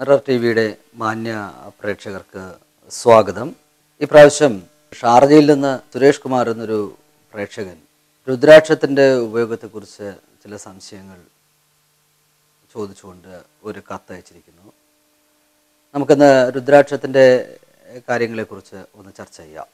mirror T വിയുടെ മാന്യ പ്രേക്ഷകർക്ക് സ്വാഗതം ഈ പ്രാവശ്യം ഷാർജയിൽ നിന്ന് സുരേഷ് കുമാർ എന്നൊരു പ്രേക്ഷകൻ രുദ്രാക്ഷത്തിൻ്റെ ഉപയോഗത്തെക്കുറിച്ച് ചില സംശയങ്ങൾ ചോദിച്ചുകൊണ്ട് ഒരു കത്ത് അയച്ചിരിക്കുന്നു നമുക്കിന്ന് രുദ്രാക്ഷത്തിൻ്റെ കാര്യങ്ങളെക്കുറിച്ച് ഒന്ന് ചർച്ച ചെയ്യാം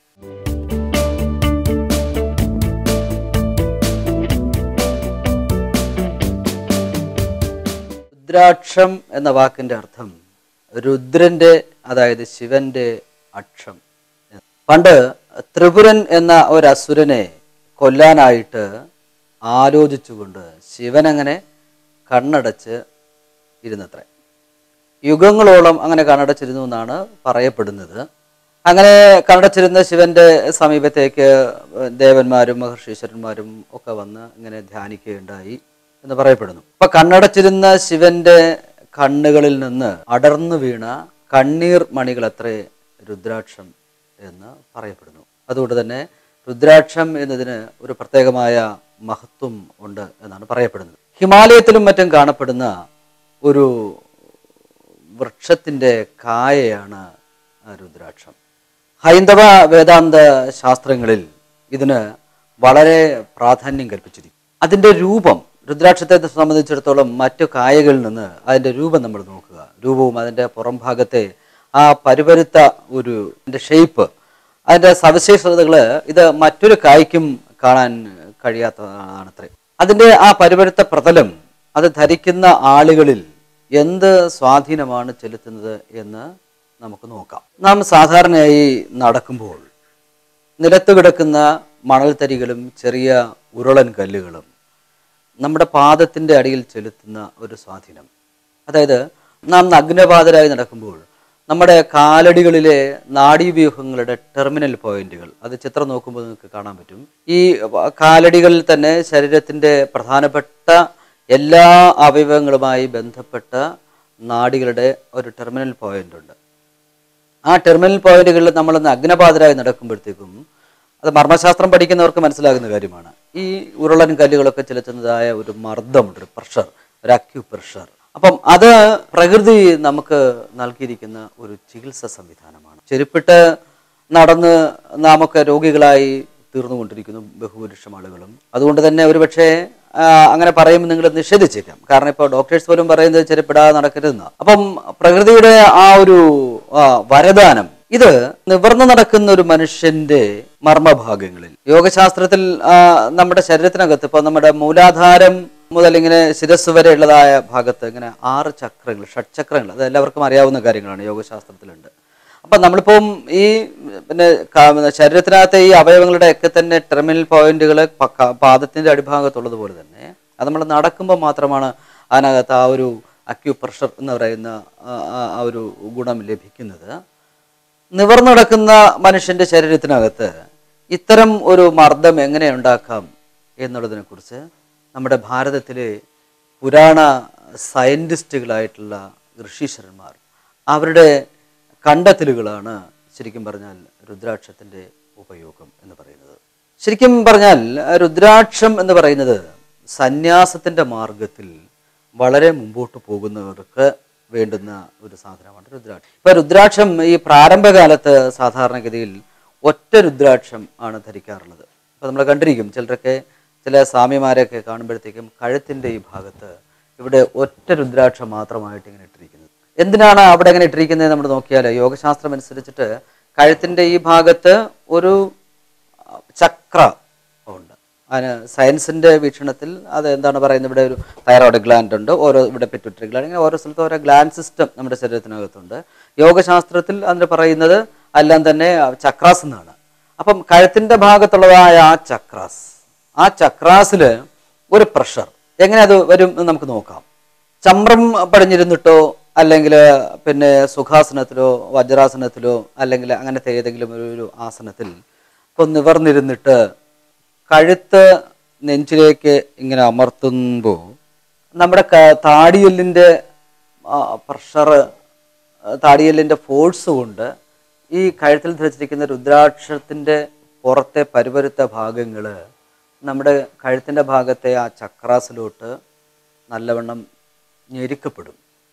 രുദ്രാക്ഷം എന്ന വാക്കിന്റെ അർത്ഥം രുദ്രന്റെ അതായത് ശിവന്റെ അക്ഷം പണ്ട് ത്രിപുരൻ എന്ന ഒരു അസുരനെ കൊല്ലാനായിട്ട് ആലോചിച്ചുകൊണ്ട് ശിവൻ അങ്ങനെ കണ്ണടച്ച് ഇരുന്നത്രേ യുഗങ്ങളോളം അങ്ങനെ കണ്ണടച്ചിരുന്നു എന്നാണ് പറയപ്പെടുന്നത് അങ്ങനെ കണ്ണടച്ചിരുന്ന ശിവന്റെ സമീപത്തേക്ക് ദേവന്മാരും മഹർഷീശ്വരന്മാരും ഒക്കെ വന്ന് ഇങ്ങനെ ധ്യാനിക്കുകയുണ്ടായി എന്ന് പറയപ്പെടുന്നു അപ്പൊ കണ്ണടച്ചിരുന്ന ശിവന്റെ കണ്ണുകളിൽ നിന്ന് അടർന്നു വീണ കണ്ണീർ മണികളത്രേ രുദ്രാക്ഷം എന്ന് പറയപ്പെടുന്നു അതുകൊണ്ട് തന്നെ രുദ്രാക്ഷം എന്നതിന് ഒരു പ്രത്യേകമായ മഹത്വം ഉണ്ട് എന്നാണ് പറയപ്പെടുന്നത് ഹിമാലയത്തിലും മറ്റും കാണപ്പെടുന്ന ഒരു വൃക്ഷത്തിൻ്റെ കായയാണ് ആ രുദ്രാക്ഷം ഹൈന്ദവ വേദാന്ത ശാസ്ത്രങ്ങളിൽ ഇതിന് വളരെ പ്രാധാന്യം കൽപ്പിച്ചിരിക്കും അതിൻ്റെ രൂപം രുദ്രാക്ഷത്തെ സംബന്ധിച്ചിടത്തോളം മറ്റു കായകളിൽ നിന്ന് അതിൻ്റെ രൂപം നമ്മൾ നോക്കുക രൂപവും അതിൻ്റെ പുറം ഭാഗത്തെ ആ പരുപരുത്ത ഒരു ഷേപ്പ് അതിൻ്റെ സവിശേഷതകൾ ഇത് മറ്റൊരു കായ്ക്കും കാണാൻ കഴിയാത്തതാണത്രേ അതിൻ്റെ ആ പരുപരുത്ത പ്രതലം അത് ധരിക്കുന്ന ആളുകളിൽ എന്ത് സ്വാധീനമാണ് ചെലുത്തുന്നത് എന്ന് നമുക്ക് നോക്കാം നാം സാധാരണയായി നടക്കുമ്പോൾ നിലത്ത് കിടക്കുന്ന മണൽത്തരികളും ചെറിയ ഉരുളൻ കല്ലുകളും നമ്മുടെ പാദത്തിൻ്റെ അടിയിൽ ചെലുത്തുന്ന ഒരു സ്വാധീനം അതായത് നാം നഗ്നപാതരായി നടക്കുമ്പോൾ നമ്മുടെ കാലടികളിലെ നാഡീവ്യൂഹങ്ങളുടെ ടെർമിനൽ പോയിന്റുകൾ അത് ചിത്രം നോക്കുമ്പോൾ നിങ്ങൾക്ക് കാണാൻ പറ്റും ഈ കാലടികളിൽ തന്നെ ശരീരത്തിൻ്റെ പ്രധാനപ്പെട്ട എല്ലാ അവയവങ്ങളുമായി ബന്ധപ്പെട്ട നാഡികളുടെ ഒരു ടെർമിനൽ പോയിന്റ് ഉണ്ട് ആ ടെർമിനൽ പോയിന്റുകളിൽ നമ്മൾ നഗ്നപാതരായി നടക്കുമ്പോഴത്തേക്കും അത് മർമ്മശാസ്ത്രം പഠിക്കുന്നവർക്ക് മനസ്സിലാകുന്ന കാര്യമാണ് ഈ ഉരുളൻ കല്ലുകളൊക്കെ ചെലുത്തുന്നതായ ഒരു മർദ്ദമുണ്ട് ഒരു പ്രഷർ ഒരു അക്യു പ്രഷർ അപ്പം അത് പ്രകൃതി നമുക്ക് നൽകിയിരിക്കുന്ന ഒരു ചികിത്സ സംവിധാനമാണ് ചെരുപ്പിട്ട് നടന്ന് നാമൊക്കെ രോഗികളായി തീർന്നുകൊണ്ടിരിക്കുന്നു ബഹുഭൂരിഷം ആളുകളും അതുകൊണ്ട് തന്നെ ഒരുപക്ഷെ ആ, അങ്ങനെ പറയുമ്പോൾ നിങ്ങൾ നിഷേധിച്ചേക്കാം കാരണം ഇപ്പോൾ ഡോക്ടേഴ്സ് പോലും പറയുന്നത് ചെരുപ്പിടാതെ നടക്കരുതെന്ന് അപ്പം പ്രകൃതിയുടെ ആ ഒരു ആ, വരദാനം ഇത് നിവർന്നു നടക്കുന്ന ഒരു മനുഷ്യന്റെ മർമ്മഭാഗങ്ങളിൽ യോഗശാസ്ത്രത്തിൽ ആ, നമ്മുടെ ശരീരത്തിനകത്ത് ഇപ്പൊ നമ്മുടെ മൂലാധാരം മുതൽ ഇങ്ങനെ ശിരസ് വരെ ഉള്ളതായ ഭാഗത്ത് ഇങ്ങനെ ആറ് ചക്രങ്ങൾ ഷഡ്ചക്രങ്ങൾ അത് എല്ലാവർക്കും അറിയാവുന്ന കാര്യങ്ങളാണ് യോഗശാസ്ത്രത്തിലുണ്ട് അപ്പം നമ്മളിപ്പം ഈ പിന്നെ ക- ശരീരത്തിനകത്തെ ഈ അവയവങ്ങളുടെ ഒക്കെ തന്നെ ടെർമിനൽ പോയിന്റുകൾ പാദത്തിന്റെ അടിഭാഗത്തുള്ളത് പോലെ തന്നെ അത് നമ്മൾ നടക്കുമ്പോൾ മാത്രമാണ് അതിനകത്ത് ആ ഒരു അക്യു പ്രഷർ എന്ന് പറയുന്ന ആ- ആ- ആ ഒരു ഗുണം ലഭിക്കുന്നത് നിവർന്നു നടക്കുന്ന മനുഷ്യന്റെ ശരീരത്തിനകത്ത് ഇത്തരം ഒരു മർദ്ദം എങ്ങനെ ഉണ്ടാക്കാം എന്നുള്ളതിനെ കുറിച്ച് നമ്മുടെ ഭാരതത്തിലെ പുരാണ സയന്റിസ്റ്റുകളായിട്ടുള്ള ഋഷീശ്വരന്മാർ അവരുടെ കണ്ടെത്തലുകളാണ് ശരിക്കും പറഞ്ഞാൽ രുദ്രാക്ഷത്തിൻ്റെ ഉപയോഗം എന്ന് പറയുന്നത് ശരിക്കും പറഞ്ഞാൽ രുദ്രാക്ഷം എന്ന് പറയുന്നത് സന്യാസത്തിൻ്റെ മാർഗത്തിൽ വളരെ മുമ്പോട്ട് പോകുന്നവർക്ക് വേണ്ടുന്ന ഒരു സാധനമാണ് രുദ്രാക്ഷം ഇപ്പൊ രുദ്രാക്ഷം ഈ പ്രാരംഭകാലത്ത് സാധാരണഗതിയിൽ ഒറ്റ രുദ്രാക്ഷം ആണ് ധരിക്കാറുള്ളത് ഇപ്പൊ നമ്മൾ കണ്ടിരിക്കും ചിലരൊക്കെ ചില സ്വാമിമാരെയൊക്കെ കാണുമ്പോഴത്തേക്കും കഴുത്തിന്റെ ഈ ഭാഗത്ത് ഇവിടെ ഒറ്റ രുദ്രാക്ഷം മാത്രമായിട്ട് ഇങ്ങനെ ഇട്ടിരിക്കുന്നത് എന്തിനാണ് അവിടെ ഇങ്ങനെ ഇട്ടിരിക്കുന്നത് നമ്മൾ നോക്കിയാൽ യോഗശാസ്ത്രം അനുസരിച്ചിട്ട് കഴുത്തിന്റെ ഈ ഭാഗത്ത് ഒരു ചക്ര ഉണ്ട് അതിന് സയൻസിന്റെ വീക്ഷണത്തിൽ അത് എന്താണ് പറയുന്നത് ഇവിടെ ഒരു തൈറോയ്ഡ് ഗ്ലാൻഡ് ഉണ്ട് ഓരോ ഇവിടെ പെറ്റുറ്ററി ഗ്ലാൻഡ് ഇങ്ങനെ ഓരോ സ്ഥലത്തും ഓരോ ഗ്ലാൻഡ് സിസ്റ്റം നമ്മുടെ ശരീരത്തിനകത്തുണ്ട് യോഗശാസ്ത്രത്തിൽ അതിന് പറയുന്നത് എല്ലാം തന്നെ ചക്രാസ് എന്നാണ് അപ്പം കഴുത്തിന്റെ ഭാഗത്തുള്ളതായ ആ ചക്രാസ് ആ ചക്രാസിൽ ഒരു പ്രഷർ എങ്ങനെ അത് വരും എന്ന് നമുക്ക് നോക്കാം ചമ്രം പടിഞ്ഞിരുന്നിട്ടോ അല്ലെങ്കിൽ പിന്നെ സുഖാസനത്തിലോ വജ്രാസനത്തിലോ അല്ലെങ്കിൽ അങ്ങനത്തെ ഏതെങ്കിലും ഒരു ഒരു ആസനത്തിൽ ഇപ്പോൾ നിവർന്നിരുന്നിട്ട് കഴുത്ത് നെഞ്ചിലേക്ക് ഇങ്ങനെ അമർത്തുമ്പോൾ നമ്മുടെ ക- താടിയെല്ലിൻ്റെ പ്രഷർ താടിയെല്ലിൻ്റെ ഫോഴ്സ് കൊണ്ട് ഈ കഴുത്തിൽ ധരിച്ചിരിക്കുന്ന രുദ്രാക്ഷത്തിൻ്റെ പുറത്തെ പരുപരുത്ത ഭാഗങ്ങൾ നമ്മുടെ കഴുത്തിൻ്റെ ഭാഗത്തെ ആ ചക്രാസിലോട്ട് നല്ലവണ്ണം ഞെരുക്കപ്പെടും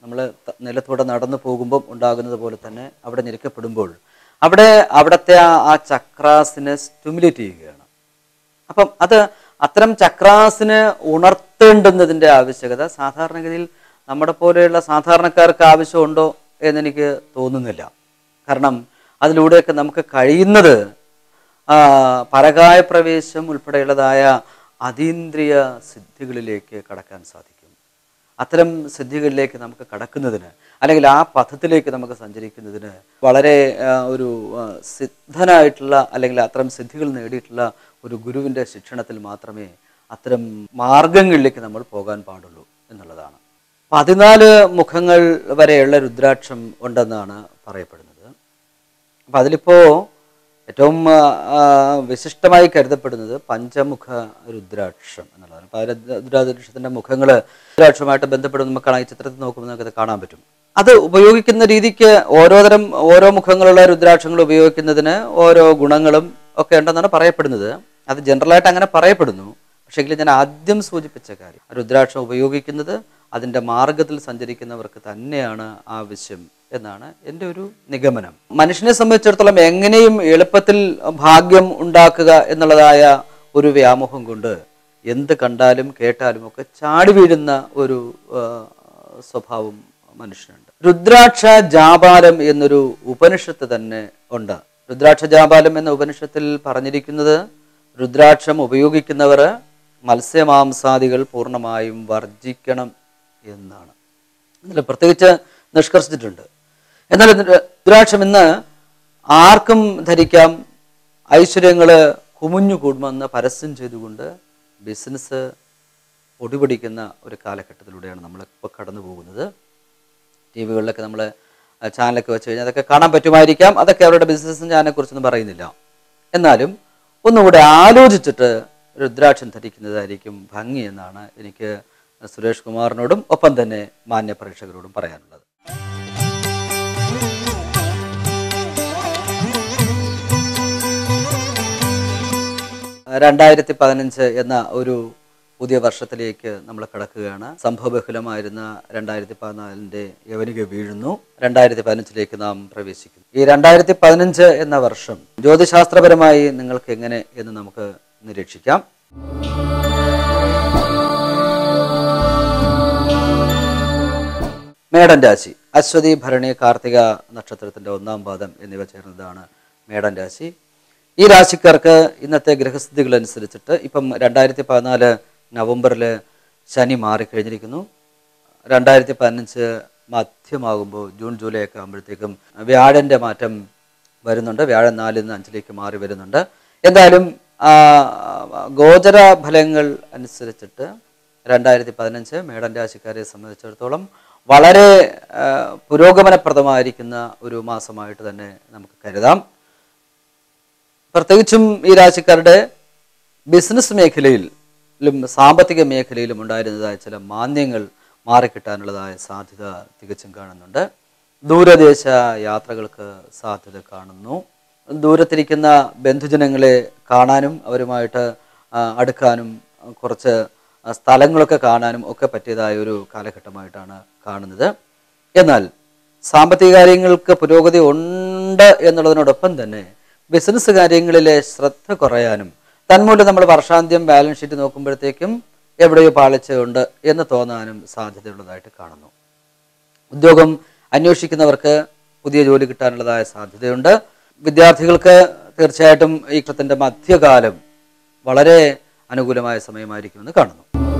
നമ്മൾ നിലത്തൂടെ നടന്നു പോകുമ്പം ഉണ്ടാകുന്നത് പോലെ തന്നെ അവിടെ ഞെരുക്കപ്പെടുമ്പോൾ അവിടെ അവിടുത്തെ ആ ആ ചക്രാസിനെ സ്റ്റിമുലേറ്റ് ചെയ്യുകയാണ് അപ്പം അത് അത്തരം ചക്രാസിന് ഉണർത്തേണ്ടുന്നതിൻ്റെ ആവശ്യകത സാധാരണഗതിയിൽ നമ്മുടെ പോലെയുള്ള സാധാരണക്കാർക്ക് ആവശ്യമുണ്ടോ എന്നെനിക്ക് തോന്നുന്നില്ല കാരണം അതിലൂടെയൊക്കെ നമുക്ക് കഴിയുന്നത് ആ, പരകായ പ്രവേശം ഉൾപ്പെടെയുള്ളതായ അതീന്ദ്രിയ സിദ്ധികളിലേക്ക് കടക്കാൻ സാധിക്കും അത്തരം സിദ്ധികളിലേക്ക് നമുക്ക് കടക്കുന്നതിന് അല്ലെങ്കിൽ ആ പഥത്തിലേക്ക് നമുക്ക് സഞ്ചരിക്കുന്നതിന് വളരെ ആ, ഒരു ആ, സിദ്ധനായിട്ടുള്ള അല്ലെങ്കിൽ അത്തരം സിദ്ധികൾ നേടിയിട്ടുള്ള ഒരു ഗുരുവിൻ്റെ ശിക്ഷണത്തിൽ മാത്രമേ അത്തരം മാർഗങ്ങളിലേക്ക് നമ്മൾ പോകാൻ പാടുള്ളൂ എന്നുള്ളതാണ് പതിനാല് മുഖങ്ങൾ വരെയുള്ള രുദ്രാക്ഷം ഉണ്ടെന്നാണ് പറയപ്പെടുന്നത് അപ്പം അതിലിപ്പോൾ ഏറ്റവും ആ, ആ, വിശിഷ്ടമായി കരുതപ്പെടുന്നത് പഞ്ചമുഖ രുദ്രാക്ഷം എന്നുള്ളതാണ് അപ്പോൾ ആ രുദ്ര- രുദ്രാക്ഷത്തിൻ്റെ മുഖങ്ങൾ രുദ്രാക്ഷവുമായിട്ട് ബന്ധപ്പെട്ട് നമുക്ക് കാണാം ഈ ചിത്രത്തിൽ നോക്കുമ്പോൾ നമുക്കത് കാണാൻ പറ്റും അത് ഉപയോഗിക്കുന്ന രീതിക്ക് ഓരോ തരം ഓരോ മുഖങ്ങളുള്ള രുദ്രാക്ഷങ്ങൾ ഉപയോഗിക്കുന്നതിന് ഓരോ ഗുണങ്ങളും ഒക്കെ ഉണ്ടെന്നാണ് പറയപ്പെടുന്നത് അത് ജനറലായിട്ട് അങ്ങനെ പറയപ്പെടുന്നു പക്ഷേങ്കിൽ ഞാൻ ആദ്യം സൂചിപ്പിച്ച കാര്യം രുദ്രാക്ഷം ഉപയോഗിക്കുന്നത് അതിൻ്റെ മാർഗത്തിൽ സഞ്ചരിക്കുന്നവർക്ക് തന്നെയാണ് ആവശ്യം എന്നാണ് എൻ്റെ ഒരു നിഗമനം മനുഷ്യനെ സംബന്ധിച്ചിടത്തോളം എങ്ങനെയും എളുപ്പത്തിൽ ഭാഗ്യം ഉണ്ടാക്കുക എന്നുള്ളതായ ഒരു വ്യാമോഹം കൊണ്ട് എന്ത് കണ്ടാലും കേട്ടാലും ഒക്കെ ചാടി വീഴുന്ന ഒരു ആ, സ്വഭാവം മനുഷ്യനുണ്ട് രുദ്രാക്ഷ ജാപാലം എന്നൊരു ഉപനിഷത്ത് തന്നെ ഉണ്ട് രുദ്രാക്ഷ ജാപാലം എന്ന ഉപനിഷത്തിൽ പറഞ്ഞിരിക്കുന്നത് രുദ്രാക്ഷം ഉപയോഗിക്കുന്നവർ മത്സ്യമാംസാദികൾ പൂർണ്ണമായും വർജിക്കണം എന്നാണ് ഇതിൽ പ്രത്യേകിച്ച് നിഷ്കർഷിച്ചിട്ടുണ്ട് എന്നാൽ ഇതിന്റെ രുദ്രാക്ഷം ഇന്ന് ആർക്കും ധരിക്കാം ഐശ്വര്യങ്ങൾ കുമിഞ്ഞു കൂടുമെന്ന് പരസ്യം ചെയ്തുകൊണ്ട് ബിസിനസ് പൊടിപിടിക്കുന്ന ഒരു കാലഘട്ടത്തിലൂടെയാണ് നമ്മളിപ്പോൾ കടന്നു പോകുന്നത് ടി വികളിലൊക്കെ നമ്മൾ ചാനലൊക്കെ വെച്ച് കഴിഞ്ഞാൽ അതൊക്കെ കാണാൻ പറ്റുമായിരിക്കാം അതൊക്കെ അവരുടെ ബിസിനസ്സും ഞാനെ കുറിച്ചൊന്നും പറയുന്നില്ല എന്നാലും ഒന്നുകൂടെ ആലോചിച്ചിട്ട് രുദ്രാക്ഷം ധരിക്കുന്നതായിരിക്കും ഭംഗി എന്നാണ് എനിക്ക് സുരേഷ് കുമാറിനോടും ഒപ്പം തന്നെ മാന്യ പ്രേക്ഷകരോടും പറയാനുള്ളത് രണ്ടായിരത്തി പതിനഞ്ച് എന്ന ഒരു പുതിയ വർഷത്തിലേക്ക് നമ്മൾ കടക്കുകയാണ് സംഭവബഹുലമായിരുന്ന രണ്ടായിരത്തി പതിനാലിൻ്റെ യവനിക വീഴുന്നു രണ്ടായിരത്തി പതിനഞ്ചിലേക്ക് നാം പ്രവേശിക്കുന്നു ഈ രണ്ടായിരത്തി പതിനഞ്ച് എന്ന വർഷം ജ്യോതിശാസ്ത്രപരമായി നിങ്ങൾക്ക് എങ്ങനെ എന്ന് നമുക്ക് നിരീക്ഷിക്കാം മേടൻ രാശി അശ്വതി ഭരണി കാർത്തിക നക്ഷത്രത്തിന്റെ ഒന്നാം പാദം എന്നിവ ചേർന്നതാണ് മേടൻ രാശി ഈ രാശിക്കാർക്ക് ഇന്നത്തെ ഗ്രഹസ്ഥിതികൾ അനുസരിച്ചിട്ട് ഇപ്പം രണ്ടായിരത്തി പതിനാല് നവംബറിൽ ശനി മാറിക്കഴിഞ്ഞിരിക്കുന്നു രണ്ടായിരത്തി പതിനഞ്ച് മധ്യമാകുമ്പോൾ ജൂൺ ജൂലൈ ഒക്കെ ആകുമ്പോഴത്തേക്കും വ്യാഴൻ്റെ മാറ്റം വരുന്നുണ്ട് വ്യാഴം നാലിൽ നിന്ന് അഞ്ചിലേക്ക് മാറി വരുന്നുണ്ട് എന്തായാലും ആ, ഗോചര ഫലങ്ങൾ അനുസരിച്ചിട്ട് രണ്ടായിരത്തി പതിനഞ്ച് മേടൻ രാശിക്കാരെ സംബന്ധിച്ചിടത്തോളം വളരെ ആ, പുരോഗമനപ്രദമായിരിക്കുന്ന ഒരു മാസമായിട്ട് തന്നെ നമുക്ക് കരുതാം പ്രത്യേകിച്ചും ഈ രാശിക്കാരുടെ ബിസിനസ് മേഖലയിലും സാമ്പത്തിക മേഖലയിലും ഉണ്ടായിരുന്നതായ ചില മാന്യങ്ങൾ മാറിക്കിട്ടാനുള്ളതായ സാധ്യത തികച്ചും കാണുന്നുണ്ട് ദൂരദേശ യാത്രകൾക്ക് സാധ്യത കാണുന്നു ദൂരത്തിരിക്കുന്ന ബന്ധുജനങ്ങളെ കാണാനും അവരുമായിട്ട് ആ, അടുക്കാനും കുറച്ച് സ്ഥലങ്ങളൊക്കെ കാണാനും ഒക്കെ പറ്റിയതായ ഒരു കാലഘട്ടമായിട്ടാണ് കാണുന്നത് എന്നാൽ സാമ്പത്തിക കാര്യങ്ങൾക്ക് പുരോഗതി ഉണ്ട് എന്നുള്ളതിനോടൊപ്പം തന്നെ ബിസിനസ് കാര്യങ്ങളിലെ ശ്രദ്ധ കുറയാനും തന്മൂലം നമ്മൾ വർഷാന്ത്യം ബാലൻസ് ഷീറ്റ് നോക്കുമ്പോഴത്തേക്കും എവിടെയോ പാളിച്ചയുണ്ട് എന്ന് തോന്നാനും സാധ്യതയുള്ളതായിട്ട് കാണുന്നു ഉദ്യോഗം അന്വേഷിക്കുന്നവർക്ക് പുതിയ ജോലി കിട്ടാനുള്ളതായ സാധ്യതയുണ്ട് വിദ്യാർത്ഥികൾക്ക് തീർച്ചയായിട്ടും ഈ കൃത്യത്തിൻ്റെ മധ്യകാലം വളരെ അനുകൂലമായ സമയമായിരിക്കുമെന്ന് കാണുന്നു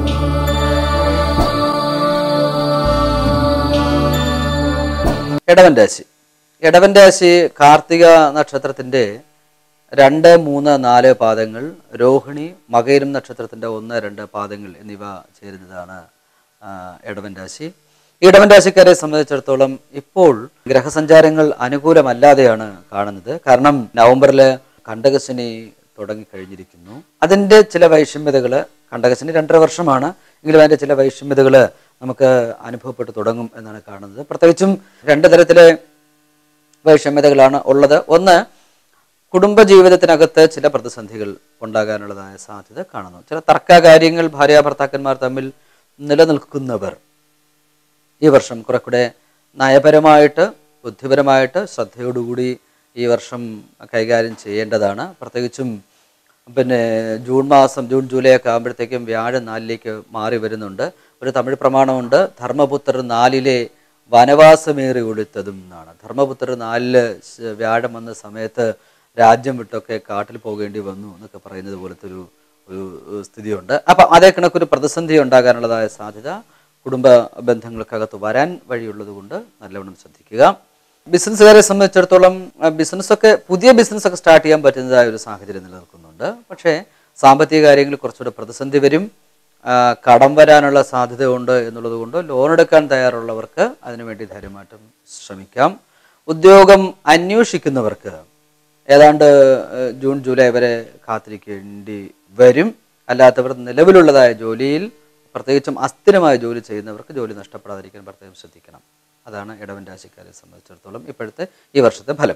ഇടവൻ രാശി ഇടവൻ രാശി കാർത്തിക നക്ഷത്രത്തിന്റെ രണ്ട് മൂന്ന് നാല് പാദങ്ങൾ രോഹിണി മകയിരം നക്ഷത്രത്തിന്റെ ഒന്ന് രണ്ട് പാദങ്ങൾ എന്നിവ ചേരുന്നതാണ് ആ, ഇടവൻ രാശി ഈ ഇടവൻ രാശിക്കാരെ സംബന്ധിച്ചിടത്തോളം ഇപ്പോൾ ഗ്രഹസഞ്ചാരങ്ങൾ അനുകൂലമല്ലാതെയാണ് കാണുന്നത് കാരണം നവംബറിൽ കണ്ടകശനി തുടങ്ങിക്കഴിഞ്ഞിരിക്കുന്നു അതിൻ്റെ ചില വൈഷമ്യതകൾ കണ്ടകശനി രണ്ടര വർഷമാണ് എങ്കിലും അതിൻ്റെ ചില വൈഷമ്യതകൾ നമുക്ക് അനുഭവപ്പെട്ടു തുടങ്ങും എന്നാണ് കാണുന്നത് പ്രത്യേകിച്ചും രണ്ട് തരത്തിലെ വൈഷമ്യതകളാണ് ഉള്ളത് ഒന്ന് കുടുംബ ജീവിതത്തിനകത്ത് ചില പ്രതിസന്ധികൾ ഉണ്ടാകാനുള്ളതായ സാധ്യത കാണുന്നു ചില തർക്ക കാര്യങ്ങൾ ഭാര്യ ഭർത്താക്കന്മാർ തമ്മിൽ നിലനിൽക്കുന്നവർ ഈ വർഷം കുറെ കൂടെ നയപരമായിട്ട് ബുദ്ധിപരമായിട്ട് ശ്രദ്ധയോടുകൂടി ഈ വർഷം കൈകാര്യം ചെയ്യേണ്ടതാണ് പ്രത്യേകിച്ചും പിന്നെ ജൂൺ മാസം ജൂൺ ജൂലൈ ഒക്കെ ആകുമ്പോഴത്തേക്കും വ്യാഴം നാലിലേക്ക് മാറി വരുന്നുണ്ട് ഒരു തമിഴ് പ്രമാണമുണ്ട് ധർമ്മപുത്രർ നാലിലെ വനവാസമേറി ഒളിത്തതും എന്നാണ് ധർമ്മപുത്രർ നാലില് ശ- വ്യാഴം വന്ന സമയത്ത് രാജ്യം വിട്ടൊക്കെ കാട്ടിൽ പോകേണ്ടി വന്നു എന്നൊക്കെ പറയുന്നത് പോലത്തെ ഒരു ഒരു ഏഹ്, സ്ഥിതിയുണ്ട് അപ്പം അതേ കണക്കൊരു പ്രതിസന്ധി ഉണ്ടാകാനുള്ളതായ സാധ്യത കുടുംബ ബന്ധങ്ങൾക്കകത്ത് വരാൻ വഴിയുള്ളത് കൊണ്ട് നല്ലവണ്ണം ശ്രദ്ധിക്കുക ബിസിനസ്സുകാരെ സംബന്ധിച്ചിടത്തോളം ആ, ബിസിനസ്സൊക്കെ പുതിയ ബിസിനസ്സൊക്കെ സ്റ്റാർട്ട് ചെയ്യാൻ പറ്റുന്നതായ ഒരു സാഹചര്യം നിലനിൽക്കുന്നുണ്ട് പക്ഷേ സാമ്പത്തിക കാര്യങ്ങളിൽ കുറച്ചുകൂടെ പ്രതിസന്ധി വരും ആ, കടം വരാനുള്ള സാധ്യത ഉണ്ട് എന്നുള്ളത് കൊണ്ട് ലോൺ എടുക്കാൻ തയ്യാറുള്ളവർക്ക് അതിനുവേണ്ടി ധൈര്യമായിട്ടും ശ്രമിക്കാം ഉദ്യോഗം അന്വേഷിക്കുന്നവർക്ക് ഏതാണ്ട് ഏഹ്, ജൂൺ ജൂലൈ വരെ കാത്തിരിക്കേണ്ടി വരും അല്ലാത്തവർ നിലവിലുള്ളതായ ജോലിയിൽ പ്രത്യേകിച്ചും അസ്ഥിരമായ ജോലി ചെയ്യുന്നവർക്ക് ജോലി നഷ്ടപ്പെടാതിരിക്കാൻ പ്രത്യേകം ശ്രദ്ധിക്കണം അതാണ് ഇടവൻ രാശിക്കാരെ സംബന്ധിച്ചിടത്തോളം ഇപ്പോഴത്തെ ഈ വർഷത്തെ ഫലം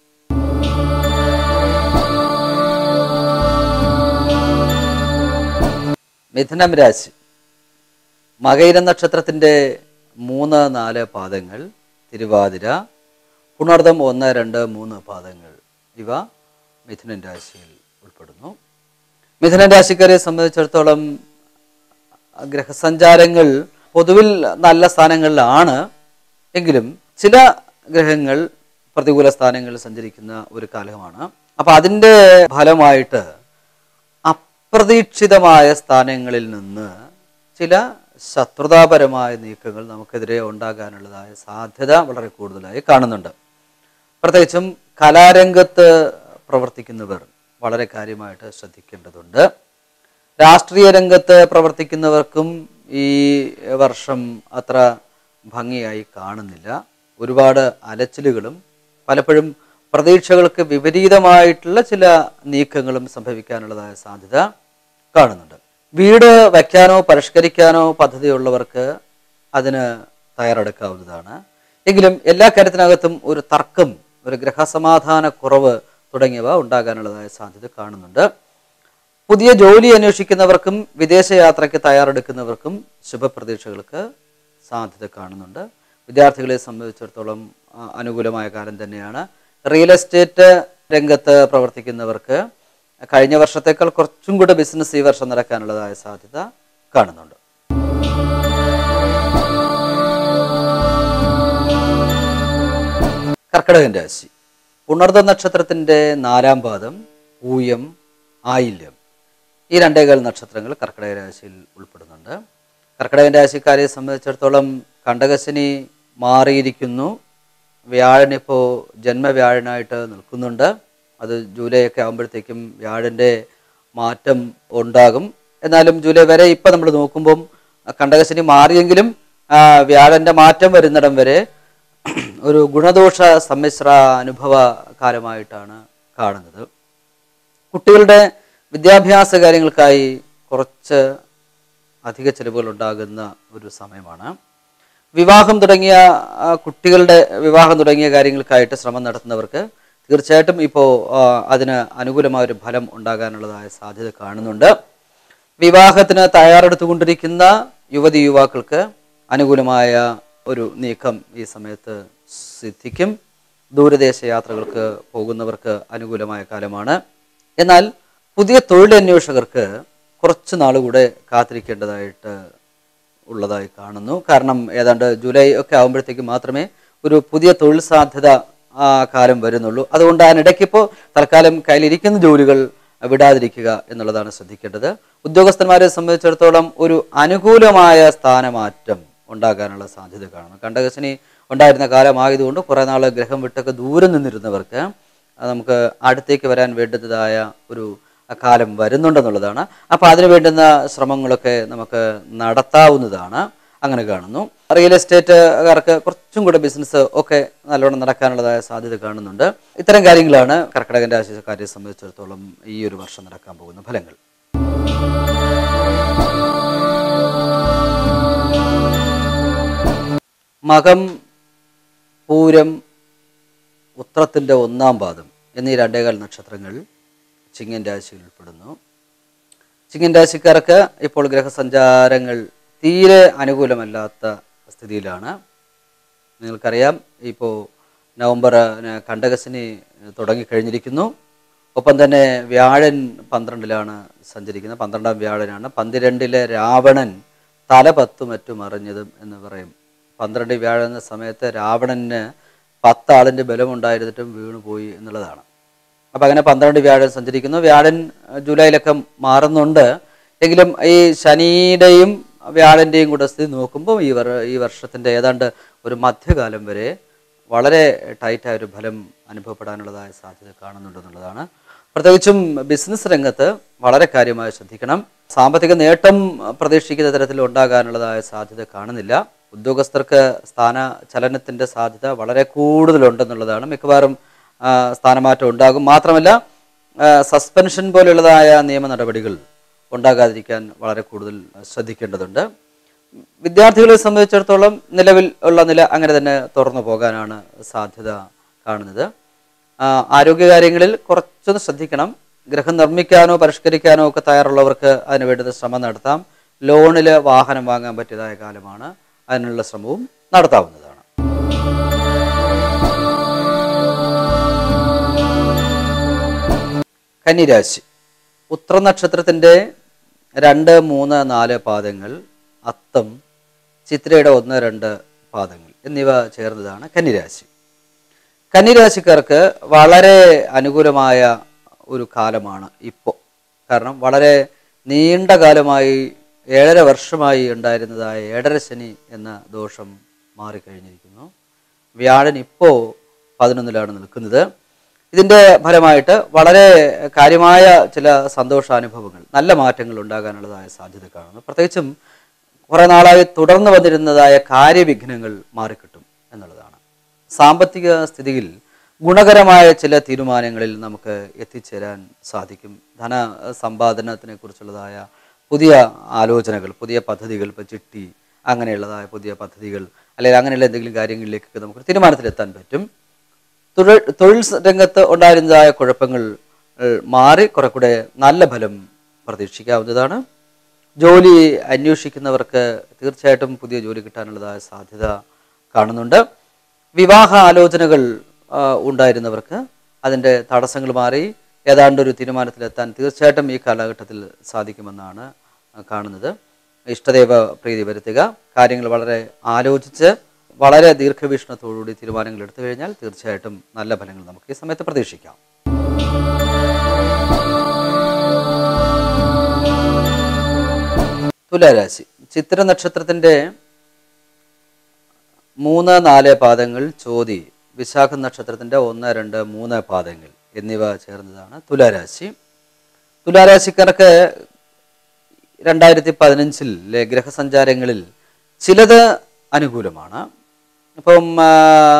മിഥുനം രാശി മകയിര നക്ഷത്രത്തിൻ്റെ മൂന്ന് നാല് പാദങ്ങൾ തിരുവാതിര പുണർദം ഒന്ന് രണ്ട് മൂന്ന് പാദങ്ങൾ ഇവ മിഥുനൻ രാശിയിൽ ഉൾപ്പെടുന്നു മിഥുനൻ രാശിക്കാരെ സംബന്ധിച്ചിടത്തോളം ഗ്രഹസഞ്ചാരങ്ങൾ പൊതുവിൽ നല്ല സ്ഥാനങ്ങളിലാണ് എങ്കിലും ചില ഗ്രഹങ്ങൾ പ്രതികൂല സ്ഥാനങ്ങളിൽ സഞ്ചരിക്കുന്ന ഒരു കാലമാണ് അപ്പൊ അതിൻ്റെ ഫലമായിട്ട് അപ്രതീക്ഷിതമായ സ്ഥാനങ്ങളിൽ നിന്ന് ചില ശത്രുതാപരമായ നീക്കങ്ങൾ നമുക്കെതിരെ ഉണ്ടാകാനുള്ളതായ സാധ്യത വളരെ കൂടുതലായി കാണുന്നുണ്ട് പ്രത്യേകിച്ചും കലാരംഗത്ത് പ്രവർത്തിക്കുന്നവർ വളരെ കാര്യമായിട്ട് ശ്രദ്ധിക്കേണ്ടതുണ്ട് രാഷ്ട്രീയ രംഗത്ത് പ്രവർത്തിക്കുന്നവർക്കും ഈ വർഷം അത്ര ഭംഗിയായി കാണുന്നില്ല ഒരുപാട് അലച്ചിലുകളും പലപ്പോഴും പ്രതീക്ഷകൾക്ക് വിപരീതമായിട്ടുള്ള ചില നീക്കങ്ങളും സംഭവിക്കാനുള്ളതായ സാധ്യത കാണുന്നുണ്ട് വീട് വയ്ക്കാനോ പരിഷ്കരിക്കാനോ പദ്ധതിയുള്ളവർക്ക് അതിന് തയ്യാറെടുക്കാവുന്നതാണ് എങ്കിലും എല്ലാ കാര്യത്തിനകത്തും ഒരു തർക്കം ഒരു ഗ്രഹസമാധാന കുറവ് തുടങ്ങിയവ ഉണ്ടാകാനുള്ളതായ സാധ്യത കാണുന്നുണ്ട് പുതിയ ജോലി അന്വേഷിക്കുന്നവർക്കും വിദേശയാത്രയ്ക്ക് തയ്യാറെടുക്കുന്നവർക്കും ശുഭപ്രതീക്ഷകൾക്ക് സാധ്യത കാണുന്നുണ്ട് വിദ്യാർത്ഥികളെ സംബന്ധിച്ചിടത്തോളം ആ, അനുകൂലമായ കാലം തന്നെയാണ് റിയൽ എസ്റ്റേറ്റ് രംഗത്ത് പ്രവർത്തിക്കുന്നവർക്ക് കഴിഞ്ഞ വർഷത്തേക്കാൾ കുറച്ചും കൂടെ ബിസിനസ് ഈ വർഷം നടക്കാനുള്ളതായ സാധ്യത കാണുന്നുണ്ട് കർക്കിടകൻ രാശി പുണർദ നക്ഷത്രത്തിന്റെ നാലാം പാദം ഊയം ആയില്യം ഈ രണ്ടേകാൽ നക്ഷത്രങ്ങൾ കർക്കിടക രാശിയിൽ ഉൾപ്പെടുന്നുണ്ട് കർക്കിടകൻ രാശിക്കാരെ സംബന്ധിച്ചിടത്തോളം കണ്ടകശനി മാറിയിരിക്കുന്നു വ്യാഴൻ ഇപ്പോൾ ജന്മവ്യാഴനായിട്ട് നിൽക്കുന്നുണ്ട് അത് ജൂലൈ ഒക്കെ ആകുമ്പോഴത്തേക്കും വ്യാഴൻ്റെ മാറ്റം ഉണ്ടാകും എന്നാലും ജൂലൈ വരെ ഇപ്പം നമ്മൾ നോക്കുമ്പം കണ്ടകശനി മാറിയെങ്കിലും ആ, വ്യാഴൻ്റെ മാറ്റം വരുന്നിടം വരെ ഒരു ഗുണദോഷ സമ്മിശ്ര അനുഭവ കാലമായിട്ടാണ് കാണുന്നത് കുട്ടികളുടെ വിദ്യാഭ്യാസ കാര്യങ്ങൾക്കായി കുറച്ച് അധിക ചെലവുകൾ ഉണ്ടാകുന്ന ഒരു സമയമാണ് വിവാഹം തുടങ്ങിയ ആ, കുട്ടികളുടെ വിവാഹം തുടങ്ങിയ കാര്യങ്ങൾക്കായിട്ട് ശ്രമം നടത്തുന്നവർക്ക് തീർച്ചയായിട്ടും ഇപ്പോൾ അതിന് അനുകൂലമായ ഒരു ഫലം ഉണ്ടാകാനുള്ളതായ സാധ്യത കാണുന്നുണ്ട് വിവാഹത്തിന് തയ്യാറെടുത്തുകൊണ്ടിരിക്കുന്ന യുവതി യുവാക്കൾക്ക് അനുകൂലമായ ഒരു നീക്കം ഈ സമയത്ത് സിദ്ധിക്കും ദൂരദേശ യാത്രകൾക്ക് പോകുന്നവർക്ക് അനുകൂലമായ കാലമാണ് എന്നാൽ പുതിയ തൊഴിലന്വേഷകർക്ക് കുറച്ച് നാളുകൂടെ കാത്തിരിക്കേണ്ടതായിട്ട് ഉള്ളതായി കാണുന്നു കാരണം ഏതാണ്ട് ജൂലൈ ഒക്കെ ആകുമ്പോഴത്തേക്ക് മാത്രമേ ഒരു പുതിയ തൊഴിൽ സാധ്യത ആ കാലം വരുന്നുള്ളൂ അതുകൊണ്ട് അതിനിടയ്ക്ക് ഇപ്പോൾ തൽക്കാലം കയ്യിലിരിക്കുന്ന ജോലികൾ വിടാതിരിക്കുക എന്നുള്ളതാണ് ശ്രദ്ധിക്കേണ്ടത് ഉദ്യോഗസ്ഥന്മാരെ സംബന്ധിച്ചിടത്തോളം ഒരു അനുകൂലമായ സ്ഥാനമാറ്റം ഉണ്ടാകാനുള്ള സാധ്യത കാണുന്നു കണ്ടകശനി ഉണ്ടായിരുന്ന കാലമായതുകൊണ്ട് കുറേ നാൾ ഗ്രഹം വിട്ടൊക്കെ ദൂരം നിന്നിരുന്നവർക്ക് അത് നമുക്ക് അടുത്തേക്ക് വരാൻ വേണ്ടുന്നതായ ഒരു കാലം വരുന്നുണ്ടെന്നുള്ളതാണ് അപ്പോൾ അതിന് വേണ്ടുന്ന ശ്രമങ്ങളൊക്കെ നമുക്ക് നടത്താവുന്നതാണ് അങ്ങനെ കാണുന്നു റിയൽ എസ്റ്റേറ്റുകാർക്ക് കുറച്ചും കൂടെ ബിസിനസ് ഒക്കെ നല്ലോണം നടക്കാനുള്ളതായ സാധ്യത കാണുന്നുണ്ട് ഇത്തരം കാര്യങ്ങളാണ് കർക്കിടകൻ രാശിക്കാരെ സംബന്ധിച്ചിടത്തോളം ഈ ഒരു വർഷം നടക്കാൻ പോകുന്ന ഫലങ്ങൾ മകം പൂരം ഉത്രത്തിൻ്റെ ഒന്നാം പാദം എന്നീ രണ്ടേകാൽ നക്ഷത്രങ്ങൾ ചിങ്ങൻ രാശിയിൽ ഉൾപ്പെടുന്നു ചിങ്ങൻ രാശിക്കാർക്ക് ഇപ്പോൾ ഗ്രഹസഞ്ചാരങ്ങൾ തീരെ അനുകൂലമല്ലാത്ത സ്ഥിതിയിലാണ് നിങ്ങൾക്കറിയാം ഇപ്പോൾ നവംബർ ന- കണ്ടകശനി തുടങ്ങിക്കഴിഞ്ഞിരിക്കുന്നു ഒപ്പം തന്നെ വ്യാഴൻ പന്ത്രണ്ടിലാണ് സഞ്ചരിക്കുന്നത് പന്ത്രണ്ടാം വ്യാഴനാണ് പന്തിരണ്ടിലെ രാവണൻ തല പത്തു മറ്റും അറിഞ്ഞതും എന്ന് പറയും പന്ത്രണ്ട് വ്യാഴം എന്ന സമയത്ത് രാവണന് പത്താളിൻ്റെ ബലമുണ്ടായിരുന്നിട്ടും വീണുപോയി എന്നുള്ളതാണ് അപ്പം അങ്ങനെ പന്ത്രണ്ട് വ്യാഴം സഞ്ചരിക്കുന്നു വ്യാഴൻ അഹ് ജൂലൈയിലൊക്കെ മാറുന്നുണ്ട് എങ്കിലും ഈ ശനിയുടെയും വ്യാഴൻ്റെയും കൂടെ സ്ഥിതി നോക്കുമ്പോൾ ഈ വർ ഈ വർഷത്തിൻ്റെ ഏതാണ്ട് ഒരു മധ്യകാലം വരെ വളരെ ടൈറ്റായ ഒരു ഫലം അനുഭവപ്പെടാനുള്ളതായ സാധ്യത കാണുന്നുണ്ടെന്നുള്ളതാണ് പ്രത്യേകിച്ചും ബിസിനസ് രംഗത്ത് വളരെ കാര്യമായി ശ്രദ്ധിക്കണം സാമ്പത്തിക നേട്ടം പ്രതീക്ഷിക്കുന്ന തരത്തിൽ ഉണ്ടാകാനുള്ളതായ സാധ്യത കാണുന്നില്ല ഉദ്യോഗസ്ഥർക്ക് സ്ഥാന ചലനത്തിൻ്റെ സാധ്യത വളരെ കൂടുതലുണ്ടെന്നുള്ളതാണ് മിക്കവാറും ആ, സ്ഥാനമാറ്റം ഉണ്ടാകും മാത്രമല്ല ആ, സസ്പെൻഷൻ പോലെയുള്ളതായ നിയമ നടപടികൾ ഉണ്ടാകാതിരിക്കാൻ വളരെ കൂടുതൽ ശ്രദ്ധിക്കേണ്ടതുണ്ട് വിദ്യാർത്ഥികളെ സംബന്ധിച്ചിടത്തോളം നിലവിൽ ഉള്ള നില അങ്ങനെ തന്നെ തുറന്നു പോകാനാണ് സാധ്യത കാണുന്നത് ആ, ആരോഗ്യകാര്യങ്ങളിൽ കുറച്ചൊന്ന് ശ്രദ്ധിക്കണം ഗൃഹം നിർമ്മിക്കാനോ പരിഷ്കരിക്കാനോ ഒക്കെ തയ്യാറുള്ളവർക്ക് അതിന് വേണ്ടുന്ന ശ്രമം നടത്താം ലോണിൽ വാഹനം വാങ്ങാൻ പറ്റിയതായ കാലമാണ് അതിനുള്ള ശ്രമവും നടത്താവുന്നതാണ് കന്നിരാശി ഉത്ര നക്ഷത്രത്തിൻ്റെ രണ്ട് മൂന്ന് നാല് പാദങ്ങൾ അത്തം ചിത്രയുടെ ഒന്ന് രണ്ട് പാദങ്ങൾ എന്നിവ ചേർന്നതാണ് കന്നിരാശി കന്നിരാശിക്കാർക്ക് വളരെ അനുകൂലമായ ഒരു കാലമാണ് ഇപ്പോൾ കാരണം വളരെ നീണ്ട കാലമായി ഏഴര വർഷമായി ഉണ്ടായിരുന്നതായ ഏഴര ശനി എന്ന ദോഷം മാറിക്കഴിഞ്ഞിരിക്കുന്നു വ്യാഴൻ ഇപ്പോൾ പതിനൊന്നിലാണ് നിൽക്കുന്നത് ഇതിൻ്റെ ഫലമായിട്ട് വളരെ കാര്യമായ ചില സന്തോഷാനുഭവങ്ങൾ നല്ല മാറ്റങ്ങൾ ഉണ്ടാകാനുള്ളതായ സാധ്യത കാണുന്നു പ്രത്യേകിച്ചും കുറേ നാളായി തുടർന്ന് വന്നിരുന്നതായ കാര്യവിഘ്നങ്ങൾ മാറിക്കിട്ടും എന്നുള്ളതാണ് സാമ്പത്തിക സ്ഥിതിയിൽ ഗുണകരമായ ചില തീരുമാനങ്ങളിൽ നമുക്ക് എത്തിച്ചേരാൻ സാധിക്കും ധന സമ്പാദനത്തിനെ കുറിച്ചുള്ളതായ പുതിയ ആലോചനകൾ പുതിയ പദ്ധതികൾ ഇപ്പോൾ ചിട്ടി അങ്ങനെയുള്ളതായ പുതിയ പദ്ധതികൾ അല്ലെങ്കിൽ അങ്ങനെയുള്ള എന്തെങ്കിലും കാര്യങ്ങളിലേക്കൊക്കെ നമുക്ക് തീരുമാനത്തിലെത്താൻ പറ്റും തൊഴിൽ തൊഴിൽ സ- രംഗത്ത് ഉണ്ടായിരുന്നതായ കുഴപ്പങ്ങൾ ഏഹ്, മാറി കുറെ കൂടെ നല്ല ഫലം പ്രതീക്ഷിക്കാവുന്നതാണ് ജോലി അന്വേഷിക്കുന്നവർക്ക് തീർച്ചയായിട്ടും പുതിയ ജോലി കിട്ടാനുള്ളതായ സാധ്യത കാണുന്നുണ്ട് വിവാഹ ആലോചനകൾ ആ, ഉണ്ടായിരുന്നവർക്ക് അതിൻ്റെ തടസ്സങ്ങൾ മാറി ഏതാണ്ട് ഒരു തീരുമാനത്തിലെത്താൻ തീർച്ചയായിട്ടും ഈ കാലഘട്ടത്തിൽ സാധിക്കുമെന്നാണ് കാണുന്നത് ഇഷ്ടദൈവ പ്രീതി വരുത്തുക കാര്യങ്ങൾ വളരെ ആലോചിച്ച് വളരെ ദീർഘവീക്ഷണത്തോടുകൂടി തീരുമാനങ്ങൾ എടുത്തു കഴിഞ്ഞാൽ തീർച്ചയായിട്ടും നല്ല ഫലങ്ങൾ നമുക്ക് ഈ സമയത്ത് പ്രതീക്ഷിക്കാം തുലാരാശി ചിത്ര നക്ഷത്രത്തിൻ്റെ മൂന്ന് നാല് പാദങ്ങൾ ചോതി വിശാഖ നക്ഷത്രത്തിൻ്റെ ഒന്ന് രണ്ട് മൂന്ന് പാദങ്ങൾ എന്നിവ ചേർന്നതാണ് തുലാരാശി തുലാരാശിക്കാർക്ക് രണ്ടായിരത്തി പതിനഞ്ചിലെ ഗ്രഹസഞ്ചാരങ്ങളിൽ ചിലത് അനുകൂലമാണ് ഇപ്പം ആ,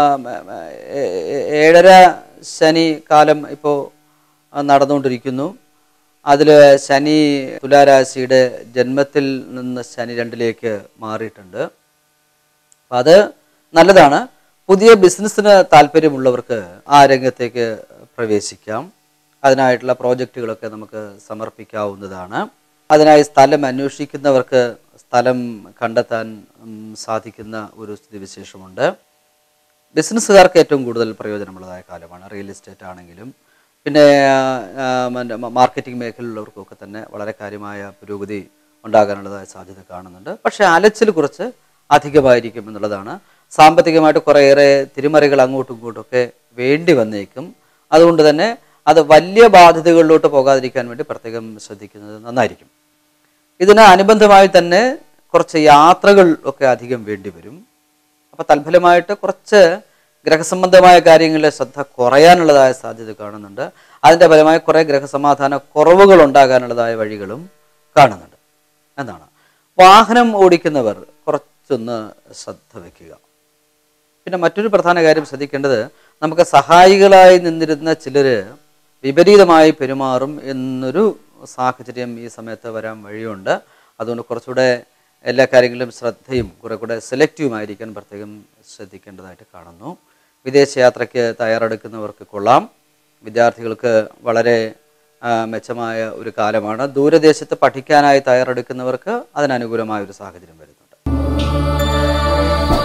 ഏ- ഏ- ഏഴര ശനി കാലം ഇപ്പോൾ നടന്നുകൊണ്ടിരിക്കുന്നു അതിൽ ശനി തുലാരാശിയുടെ ജന്മത്തിൽ നിന്ന് ശനി രണ്ടിലേക്ക് മാറിയിട്ടുണ്ട് അപ്പം അത് നല്ലതാണ് പുതിയ ബിസിനസ്സിന് താല്പര്യമുള്ളവർക്ക് ആ രംഗത്തേക്ക് പ്രവേശിക്കാം അതിനായിട്ടുള്ള പ്രോജക്റ്റുകളൊക്കെ നമുക്ക് സമർപ്പിക്കാവുന്നതാണ് അതിനായി സ്ഥലം അന്വേഷിക്കുന്നവർക്ക് സ്ഥലം കണ്ടെത്താൻ ഉം, സാധിക്കുന്ന ഒരു സ്ഥിതിവിശേഷമുണ്ട് ബിസിനസ്സുകാർക്ക് ഏറ്റവും കൂടുതൽ പ്രയോജനമുള്ളതായ കാലമാണ് റിയൽ എസ്റ്റേറ്റ് ആണെങ്കിലും പിന്നെ ആ, മറ്റേ മ- മാർക്കറ്റിംഗ് മേഖലയിലുള്ളവർക്കൊക്കെ തന്നെ വളരെ കാര്യമായ പുരോഗതി ഉണ്ടാകാനുള്ളതായ സാധ്യത കാണുന്നുണ്ട് പക്ഷേ അലച്ചിൽ കുറച്ച് അധികമായിരിക്കും എന്നുള്ളതാണ് സാമ്പത്തികമായിട്ട് കുറേയേറെ തിരിമറികൾ അങ്ങോട്ടും ഇങ്ങോട്ടും ഒക്കെ വേണ്ടി വന്നേക്കും അതുകൊണ്ട് തന്നെ അത് വലിയ ബാധ്യതകളിലോട്ട് പോകാതിരിക്കാൻ വേണ്ടി പ്രത്യേകം ശ്രദ്ധിക്കുന്നത് നന്നായിരിക്കും ഇതിന് അനുബന്ധമായി തന്നെ കുറച്ച് യാത്രകൾ ഒക്കെ അധികം വേണ്ടി വരും അപ്പോൾ തൽഫലമായിട്ട് കുറച്ച് ഗ്രഹസംബന്ധമായ കാര്യങ്ങളിൽ ശ്രദ്ധ കുറയാനുള്ളതായ സാധ്യത കാണുന്നുണ്ട് അതിൻ്റെ ഫലമായി കുറേ ഗ്രഹസമാധാന കുറവുകൾ ഉണ്ടാകാനുള്ളതായ വഴികളും കാണുന്നുണ്ട് എന്നാണ് വാഹനം ഓടിക്കുന്നവർ കുറച്ചൊന്ന് ശ്രദ്ധ വയ്ക്കുക പിന്നെ മറ്റൊരു പ്രധാന കാര്യം ശ്രദ്ധിക്കേണ്ടത് നമുക്ക് സഹായികളായി നിന്നിരുന്ന ചിലർ വിപരീതമായി പെരുമാറും എന്നൊരു സാഹചര്യം ഈ സമയത്ത് വരാൻ വഴിയുണ്ട് അതുകൊണ്ട് കുറച്ചുകൂടെ എല്ലാ കാര്യങ്ങളിലും ശ്രദ്ധയും കുറെ കൂടെ സെലക്റ്റീവുമായിരിക്കാൻ പ്രത്യേകം ശ്രദ്ധിക്കേണ്ടതായിട്ട് കാണുന്നു വിദേശയാത്രയ്ക്ക് തയ്യാറെടുക്കുന്നവർക്ക് കൊള്ളാം വിദ്യാർത്ഥികൾക്ക് വളരെ ആ, മെച്ചമായ ഒരു കാലമാണ് ദൂരദേശത്ത് പഠിക്കാനായി തയ്യാറെടുക്കുന്നവർക്ക് അതിനനുകൂലമായ ഒരു സാഹചര്യം വരുന്നുണ്ട്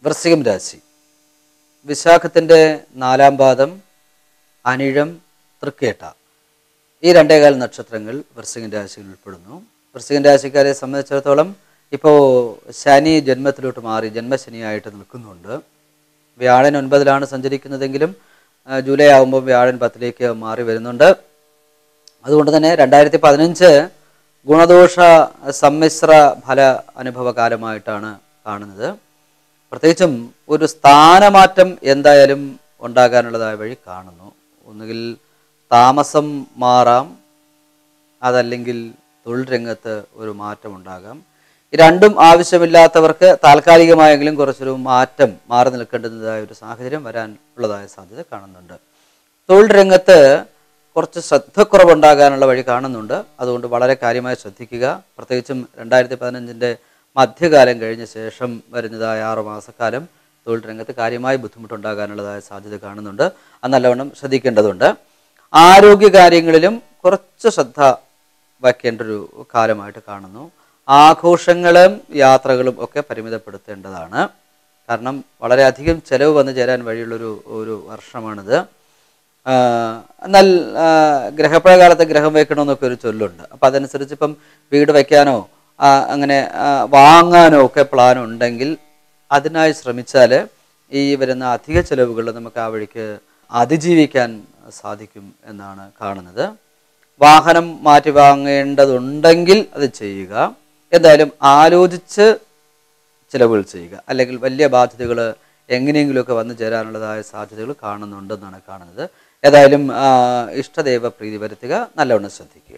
വൃശ്ചികം രാശി വിശാഖത്തിൻ്റെ നാലാം പാദം അനിഴം തൃക്കേട്ട ഈ രണ്ടേകാൽ നക്ഷത്രങ്ങൾ വൃശ്ചികൻ രാശിയിൽ ഉൾപ്പെടുന്നു വൃശ്ചികൻ രാശിക്കാരെ സംബന്ധിച്ചിടത്തോളം ഇപ്പോൾ ശനി ജന്മത്തിലോട്ട് മാറി ജന്മശനിയായിട്ട് നിൽക്കുന്നുണ്ട് വ്യാഴൻ ഒൻപതിലാണ് സഞ്ചരിക്കുന്നതെങ്കിലും ആ, ജൂലൈ ആകുമ്പോൾ വ്യാഴൻ പത്തിലേക്ക് മാറി വരുന്നുണ്ട് അതുകൊണ്ട് തന്നെ രണ്ടായിരത്തി പതിനഞ്ച് ഗുണദോഷ സമ്മിശ്ര ഫല അനുഭവ കാലമായിട്ടാണ് കാണുന്നത് പ്രത്യേകിച്ചും ഒരു സ്ഥാനമാറ്റം എന്തായാലും ഉണ്ടാകാനുള്ളതായ വഴി കാണുന്നു ഒന്നുകിൽ താമസം മാറാം അതല്ലെങ്കിൽ തൊഴിൽ രംഗത്ത് ഒരു മാറ്റം ഉണ്ടാകാം ഈ രണ്ടും ആവശ്യമില്ലാത്തവർക്ക് താൽക്കാലികമായെങ്കിലും കുറച്ചൊരു മാറ്റം മാറി നിൽക്കേണ്ടതായ ഒരു സാഹചര്യം വരാൻ ഉള്ളതായ സാധ്യത കാണുന്നുണ്ട് തൊഴിൽ രംഗത്ത് കുറച്ച് ശ്രദ്ധക്കുറവുണ്ടാകാനുള്ള വഴി കാണുന്നുണ്ട് അതുകൊണ്ട് വളരെ കാര്യമായി ശ്രദ്ധിക്കുക പ്രത്യേകിച്ചും രണ്ടായിരത്തി പതിനഞ്ചിൻ്റെ മധ്യകാലം കഴിഞ്ഞ ശേഷം വരുന്നതായ ആറു മാസക്കാലം തൊഴിൽ രംഗത്ത് കാര്യമായ ബുദ്ധിമുട്ടുണ്ടാകാനുള്ളതായ സാധ്യത കാണുന്നുണ്ട് അത് നല്ലവണ്ണം ശ്രദ്ധിക്കേണ്ടതുണ്ട് ആരോഗ്യ കാര്യങ്ങളിലും കുറച്ച് ശ്രദ്ധ വയ്ക്കേണ്ട ഒരു കാലമായിട്ട് കാണുന്നു ആഘോഷങ്ങളും യാത്രകളും ഒക്കെ പരിമിതപ്പെടുത്തേണ്ടതാണ് കാരണം വളരെയധികം ചെലവ് വന്നു ചേരാൻ വഴിയുള്ളൊരു ഒരു വർഷമാണിത് ആ, എന്നാൽ ആ, ഗ്രഹപ്രകാലത്ത് ഗ്രഹം വെക്കണമെന്നൊക്കെ ഒരു ചൊല്ലുണ്ട് അപ്പം അതനുസരിച്ച് ഇപ്പം വീട് വയ്ക്കാനോ ആ, അങ്ങനെ ആ, വാങ്ങാനോ ഒക്കെ പ്ലാൻ ഉണ്ടെങ്കിൽ അതിനായി ശ്രമിച്ചാൽ ഈ വരുന്ന അധിക ചെലവുകൾ നമുക്ക് ആ വഴിക്ക് അതിജീവിക്കാൻ സാധിക്കും എന്നാണ് കാണുന്നത് വാഹനം മാറ്റി വാങ്ങേണ്ടതുണ്ടെങ്കിൽ അത് ചെയ്യുക എന്തായാലും ആലോചിച്ച് ചിലവുകൾ ചെയ്യുക അല്ലെങ്കിൽ വലിയ ബാധ്യതകൾ എങ്ങനെയെങ്കിലുമൊക്കെ വന്നു ചേരാനുള്ളതായ സാധ്യതകൾ കാണുന്നുണ്ടെന്നാണ് കാണുന്നത് ഏതായാലും ആ, ഇഷ്ടദൈവ പ്രീതി വരുത്തുക നല്ലവണ്ണം ശ്രദ്ധിക്കുക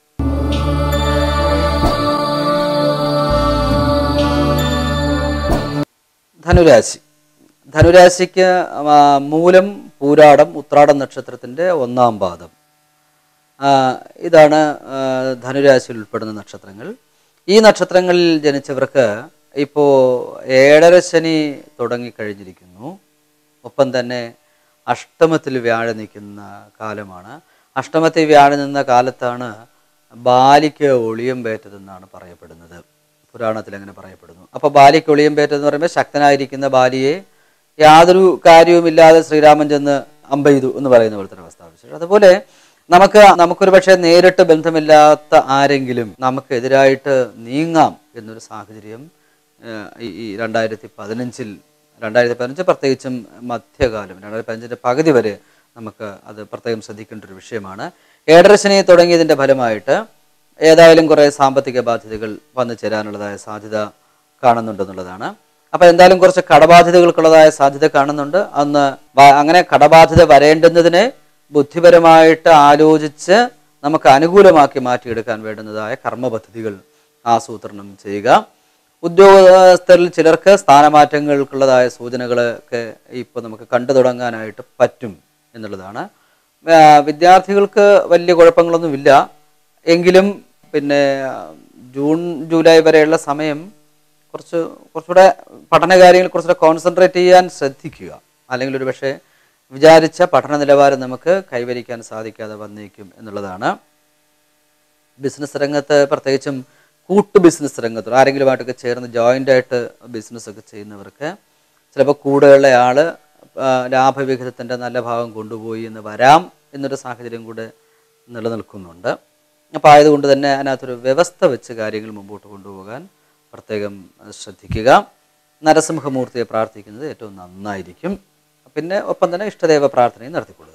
ധനുരാശി ധനുരാശിക്ക് ആ, മൂലം പൂരാടം ഉത്രാടം നക്ഷത്രത്തിൻ്റെ ഒന്നാം പാദം ആ, ഇതാണ് ആ, ധനുരാശിയിൽ ഉൾപ്പെടുന്ന നക്ഷത്രങ്ങൾ ഈ നക്ഷത്രങ്ങളിൽ ജനിച്ചവർക്ക് ഇപ്പോൾ ഏഴര ശനി തുടങ്ങിക്കഴിഞ്ഞിരിക്കുന്നു ഒപ്പം തന്നെ അഷ്ടമത്തിൽ വ്യാഴം നിൽക്കുന്ന കാലമാണ് അഷ്ടമത്തിൽ വ്യാഴം നിന്ന കാലത്താണ് ബാലിക്ക് ഒളിയം പേറ്റതെന്നാണ് പറയപ്പെടുന്നത് പുരാണത്തിൽ അങ്ങനെ പറയപ്പെടുന്നു അപ്പോൾ ബാലിക്ക് ഒളിയം പേറ്റെന്ന് പറയുമ്പോൾ ശക്തനായിരിക്കുന്ന ബാലിയെ യാതൊരു കാര്യവുമില്ലാതെ ശ്രീരാമൻ ചെന്ന് അമ്പെയ്തു എന്ന് പറയുന്ന പോലത്തെ ഒരു അവസ്ഥ വിശേഷം അതുപോലെ നമുക്ക് നമുക്കൊരു പക്ഷേ നേരിട്ട് ബന്ധമില്ലാത്ത ആരെങ്കിലും നമുക്കെതിരായിട്ട് നീങ്ങാം എന്നൊരു സാഹചര്യം ഏഹ്, ഈ ഈ രണ്ടായിരത്തി പതിനഞ്ചിൽ രണ്ടായിരത്തി പതിനഞ്ച് പ്രത്യേകിച്ചും മധ്യകാലം രണ്ടായിരത്തി പതിനഞ്ചിൻ്റെ പകുതി വരെ നമുക്ക് അത് പ്രത്യേകം ശ്രദ്ധിക്കേണ്ട ഒരു വിഷയമാണ് ഏഴരശനി തുടങ്ങിയതിൻ്റെ ഫലമായിട്ട് ഏതായാലും കുറേ സാമ്പത്തിക ബാധ്യതകൾ വന്നു ചേരാനുള്ളതായ സാധ്യത കാണുന്നുണ്ടെന്നുള്ളതാണ് അപ്പോൾ എന്തായാലും കുറച്ച് കടബാധ്യതകൾക്കുള്ളതായ സാധ്യത കാണുന്നുണ്ട് അന്ന് വ- അങ്ങനെ കടബാധ്യത വരേണ്ടുന്നതിനെ ബുദ്ധിപരമായിട്ട് ആലോചിച്ച് നമുക്ക് അനുകൂലമാക്കി മാറ്റിയെടുക്കാൻ വേണ്ടുന്നതായ കർമ്മ പദ്ധതികൾ ആസൂത്രണം ചെയ്യുക ഉദ്യോഗസ്ഥരിൽ ചിലർക്ക് സ്ഥാനമാറ്റങ്ങൾക്കുള്ളതായ സൂചനകളൊക്കെ ഇപ്പോൾ നമുക്ക് കണ്ടു തുടങ്ങാനായിട്ട് പറ്റും എന്നുള്ളതാണ് ആ, വിദ്യാർത്ഥികൾക്ക് വലിയ കുഴപ്പങ്ങളൊന്നുമില്ല എങ്കിലും പിന്നെ ജൂൺ ജൂലൈ വരെയുള്ള സമയം കുറച്ച് കുറച്ചുകൂടെ പഠന കാര്യങ്ങളിൽ കുറച്ചുകൂടെ കോൺസെൻട്രേറ്റ് ചെയ്യാൻ ശ്രദ്ധിക്കുക അല്ലെങ്കിൽ ഒരു പക്ഷേ വിചാരിച്ച പഠന നിലവാരം നമുക്ക് കൈവരിക്കാൻ സാധിക്കാതെ വന്നേക്കും എന്നുള്ളതാണ് ബിസിനസ് രംഗത്ത് പ്രത്യേകിച്ചും കൂട്ടു ബിസിനസ് രംഗത്ത് ആരെങ്കിലുമായിട്ടൊക്കെ ചേർന്ന് ജോയിൻ്റ് ആയിട്ട് ബിസിനസ് ഒക്കെ ചെയ്യുന്നവർക്ക് ചിലപ്പോൾ കൂടെയുള്ള ആൾ ലാഭവിഹിതത്തിൻ്റെ നല്ല ഭാഗം കൊണ്ടുപോയി എന്ന് വരാം എന്നൊരു സാഹചര്യം കൂടെ നിലനിൽക്കുന്നുണ്ട് അപ്പോൾ ആയതുകൊണ്ട് തന്നെ അതിനകത്തൊരു വ്യവസ്ഥ വെച്ച് കാര്യങ്ങൾ മുമ്പോട്ട് കൊണ്ടുപോകാൻ പ്രത്യേകം അഹ് ശ്രദ്ധിക്കുക നരസിംഹമൂർത്തിയെ പ്രാർത്ഥിക്കുന്നത് ഏറ്റവും നന്നായിരിക്കും പിന്നെ ഒപ്പം തന്നെ ഇഷ്ടദേവ പ്രാർത്ഥനയും നടത്തിക്കൊള്ളുക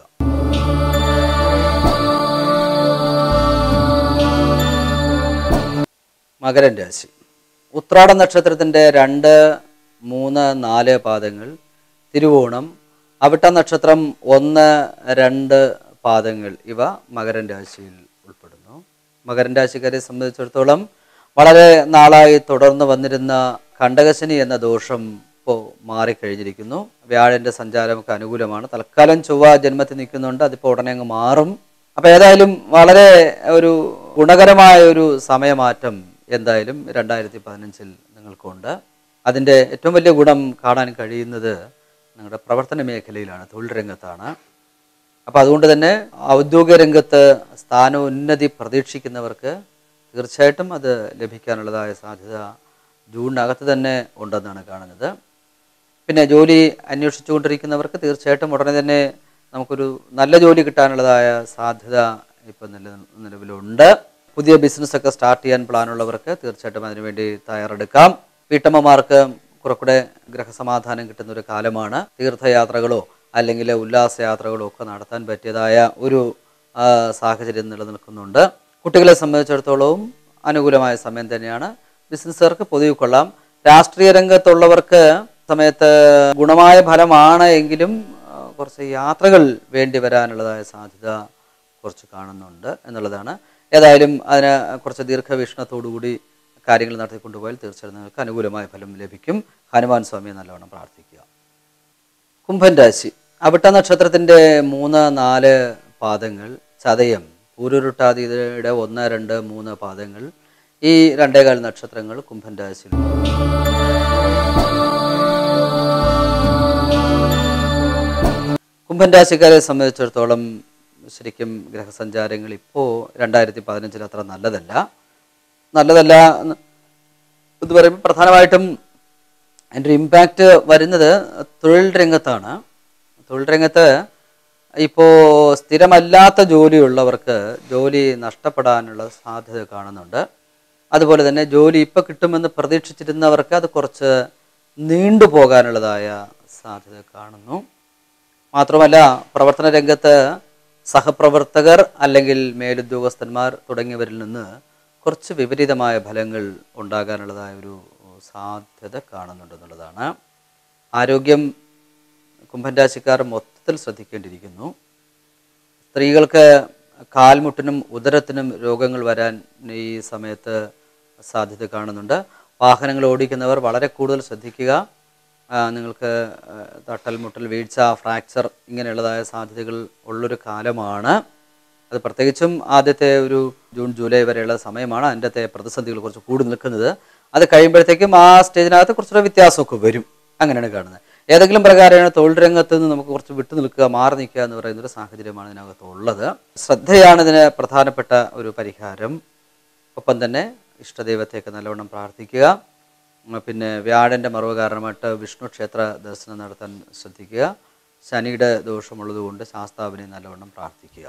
മകരൻ രാശി ഉത്രാട നക്ഷത്രത്തിൻ്റെ രണ്ട് മൂന്ന് നാല് പാദങ്ങൾ തിരുവോണം അവിട്ട നക്ഷത്രം ഒന്ന് രണ്ട് പാദങ്ങൾ ഇവ മകരൻ രാശിയിൽ ഉൾപ്പെടുന്നു മകരൻ രാശിക്കാരെ സംബന്ധിച്ചിടത്തോളം വളരെ നാളായി തുടർന്ന് വന്നിരുന്ന കണ്ടകശനി എന്ന ദോഷം ഇപ്പോൾ മാറിക്കഴിഞ്ഞിരിക്കുന്നു വ്യാഴൻ്റെ സഞ്ചാരമൊക്കെ അനുകൂലമാണ് തൽക്കാലം ചൊവ്വ ജന്മത്തിൽ നിൽക്കുന്നുണ്ട് അതിപ്പോൾ ഉടനെ അങ്ങ് മാറും അപ്പോൾ ഏതായാലും വളരെ ഒരു ഗുണകരമായ ഒരു സമയമാറ്റം എന്തായാലും രണ്ടായിരത്തി പതിനഞ്ചിൽ നിങ്ങൾക്കുണ്ട് അതിൻ്റെ ഏറ്റവും വലിയ ഗുണം കാണാൻ കഴിയുന്നത് നിങ്ങളുടെ പ്രവർത്തന മേഖലയിലാണ് തൊഴിൽ രംഗത്താണ് അപ്പോൾ അതുകൊണ്ട് തന്നെ ഔദ്യോഗിക രംഗത്ത് സ്ഥാനോന്നതി പ്രതീക്ഷിക്കുന്നവർക്ക് തീർച്ചയായിട്ടും അത് ലഭിക്കാനുള്ളതായ സാധ്യത ജൂണിനകത്ത് തന്നെ ഉണ്ടെന്നാണ് കാണുന്നത് പിന്നെ ജോലി അന്വേഷിച്ചുകൊണ്ടിരിക്കുന്നവർക്ക് തീർച്ചയായിട്ടും ഉടനെ തന്നെ നമുക്കൊരു നല്ല ജോലി കിട്ടാനുള്ളതായ സാധ്യത ഇപ്പം നില നിലവിലുണ്ട് പുതിയ ബിസിനസ്സൊക്കെ സ്റ്റാർട്ട് ചെയ്യാൻ പ്ലാനുള്ളവർക്ക് തീർച്ചയായിട്ടും അതിനുവേണ്ടി തയ്യാറെടുക്കാം വീട്ടമ്മമാർക്ക് കുറെക്കൂടെ ഗ്രഹസമാധാനം കിട്ടുന്ന ഒരു കാലമാണ് തീർത്ഥയാത്രകളോ അല്ലെങ്കിൽ ഉല്ലാസയാത്രകളോ ഒക്കെ നടത്താൻ പറ്റിയതായ ഒരു ആ, സാഹചര്യം നിലനിൽക്കുന്നുണ്ട് കുട്ടികളെ സംബന്ധിച്ചിടത്തോളവും അനുകൂലമായ സമയം തന്നെയാണ് ബിസിനസ്സുകാർക്ക് പൊതുവെ കൊള്ളാം രാഷ്ട്രീയ രംഗത്തുള്ളവർക്ക് സമയത്ത് ഗുണമായ ഫലമാണ് എങ്കിലും ആ, കുറച്ച് യാത്രകൾ വേണ്ടി വരാനുള്ളതായ സാധ്യത കുറച്ച് കാണുന്നുണ്ട് എന്നുള്ളതാണ് ഏതായാലും അതിന് കുറച്ച് ദീർഘവീക്ഷണത്തോടുകൂടി കാര്യങ്ങൾ നടത്തിക്കൊണ്ടുപോയാൽ തീർച്ചയായും നിങ്ങൾക്ക് അനുകൂലമായ ഫലം ലഭിക്കും ഹനുമാൻ സ്വാമിയെ നല്ലവണ്ണം പ്രാർത്ഥിക്കുക കുംഭൻ രാശി അവിട്ട നക്ഷത്രത്തിന്റെ മൂന്ന് നാല് പാദങ്ങൾ ചതയം പൂരുരുട്ടാതിയുടെ ഒന്ന് രണ്ട് മൂന്ന് പാദങ്ങൾ ഈ രണ്ടേകാൽ നക്ഷത്രങ്ങൾ കുംഭൻ രാശിയിൽ കുംഭൻ രാശിക്കാരെ സംബന്ധിച്ചിടത്തോളം ശരിക്കും ഗ്രഹസഞ്ചാരങ്ങൾ ഇപ്പോൾ രണ്ടായിരത്തി പതിനഞ്ചിൽ അത്ര നല്ലതല്ല നല്ലതല്ല എന്ന് എന്ന് പറയുമ്പോൾ പ്രധാനമായിട്ടും അതിൻ്റെ ഒരു ഇമ്പാക്റ്റ് വരുന്നത് തൊഴിൽ രംഗത്താണ് തൊഴിൽ രംഗത്ത് ഇപ്പോൾ സ്ഥിരമല്ലാത്ത ജോലിയുള്ളവർക്ക് ജോലി നഷ്ടപ്പെടാനുള്ള സാധ്യത കാണുന്നുണ്ട് അതുപോലെ തന്നെ ജോലി ഇപ്പോൾ കിട്ടുമെന്ന് പ്രതീക്ഷിച്ചിരുന്നവർക്ക് അത് കുറച്ച് നീണ്ടു പോകാനുള്ളതായ സാധ്യത കാണുന്നു മാത്രമല്ല പ്രവർത്തന രംഗത്ത് സഹപ്രവർത്തകർ അല്ലെങ്കിൽ മേലുദ്യോഗസ്ഥന്മാർ തുടങ്ങിയവരിൽ നിന്ന് കുറച്ച് വിപരീതമായ ഫലങ്ങൾ ഉണ്ടാകാനുള്ളതായ ഒരു സാധ്യത കാണുന്നുണ്ടെന്നുള്ളതാണ് ആരോഗ്യം കുംഭൻ രാശിക്കാർ മൊത്തത്തിൽ ശ്രദ്ധിക്കേണ്ടിയിരിക്കുന്നു സ്ത്രീകൾക്ക് കാൽമുട്ടിനും ഉദരത്തിനും രോഗങ്ങൾ വരാൻ ഈ സമയത്ത് സാധ്യത കാണുന്നുണ്ട് വാഹനങ്ങൾ ഓടിക്കുന്നവർ വളരെ കൂടുതൽ ശ്രദ്ധിക്കുക ആ, നിങ്ങൾക്ക് ആ, തട്ടൽ മുട്ടൽ വീഴ്ച ഫ്രാക്ചർ ഇങ്ങനെയുള്ളതായ സാധ്യതകൾ ഉള്ളൊരു കാലമാണ് അത് പ്രത്യേകിച്ചും ആദ്യത്തെ ഒരു ജൂൺ ജൂലൈ വരെയുള്ള സമയമാണ് അതിൻ്റെ പ്രതിസന്ധികൾ കുറച്ച് കൂടി നിൽക്കുന്നത് അത് കഴിയുമ്പോഴത്തേക്കും ആ സ്റ്റേജിനകത്ത് കുറച്ചുകൂടെ വ്യത്യാസമൊക്കെ വരും അങ്ങനെയാണ് കാണുന്നത് ഏതെങ്കിലും പ്രകാരമാണ് തൊഴിൽ രംഗത്ത് നിന്ന് നമുക്ക് കുറച്ച് വിട്ടു നിൽക്കുക മാറി നിൽക്കുക എന്ന് പറയുന്ന ഒരു സാഹചര്യമാണ് ഇതിനകത്ത് ഉള്ളത് ശ്രദ്ധയാണ് ഇതിന് പ്രധാനപ്പെട്ട ഒരു പരിഹാരം ഒപ്പം തന്നെ ഇഷ്ടദൈവത്തെയൊക്കെ നല്ലവണ്ണം പ്രാർത്ഥിക്കുക ഉം, പിന്നെ വ്യാഴൻ്റെ മറവ് കാരണമായിട്ട് വിഷ്ണു ക്ഷേത്ര ദർശനം നടത്താൻ ശ്രദ്ധിക്കുക ശനിയുടെ ദോഷമുള്ളതുകൊണ്ട് ശാസ്താവിനെ നല്ലവണ്ണം പ്രാർത്ഥിക്കുക